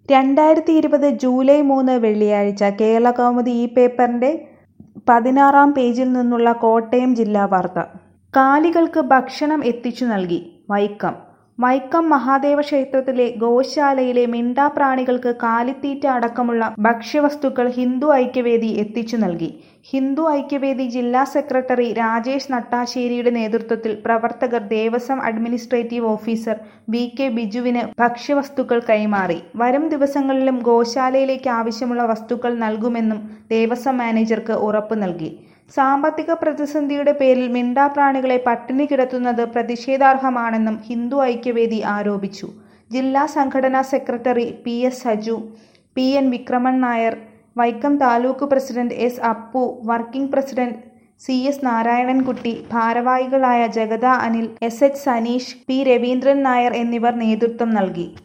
രണ്ടായിരത്തി ഇരുപത് ജൂലൈ മൂന്ന് വെള്ളിയാഴ്ച കേരളകൗമുദി ഈ പേപ്പറിന്റെ പതിനാറാം പേജിൽ നിന്നുള്ള കോട്ടയം ജില്ലാ വാർത്ത കാലികൾക്ക് ഭക്ഷണം എത്തിച്ചു നൽകി വൈക്കം വൈക്കം മഹാദേവ ക്ഷേത്രത്തിലെ ഗോശാലയിലെ മിണ്ടാപ്രാണികൾക്ക് കാലിത്തീറ്റ അടക്കമുള്ള ഭക്ഷ്യവസ്തുക്കൾ ഹിന്ദു ഐക്യവേദി എത്തിച്ചു നൽകി ഹിന്ദു ഐക്യവേദി ജില്ലാ സെക്രട്ടറി രാജേഷ് നട്ടാശ്ശേരിയുടെ നേതൃത്വത്തിൽ പ്രവർത്തകർ Devaswom administrative officer V K ബിജുവിന് ഭക്ഷ്യവസ്തുക്കൾ കൈമാറി വരും ദിവസങ്ങളിലും ഗോശാലയിലേക്ക് ആവശ്യമുള്ള വസ്തുക്കൾ നൽകുമെന്നും ദേവസ്വം മാനേജർക്ക് ഉറപ്പ് നൽകി സാമ്പത്തിക പ്രതിസന്ധിയുടെ പേരിൽ മിണ്ടാപ്രാണികളെ പട്ടിണി കിടത്തുന്നത് പ്രതിഷേധാർഹമാണെന്നും ഹിന്ദു ഐക്യവേദി ആരോപിച്ചു ജില്ലാ സംഘടനാ secretary P S Saju P N Vikraman Nair Vaikom taluk president S Appu working president C S Narayanankutty ഭാരവാഹികളായ Jagada Anil S H Saneesh P Raveendran Nair എന്നിവർ നേതൃത്വം നൽകി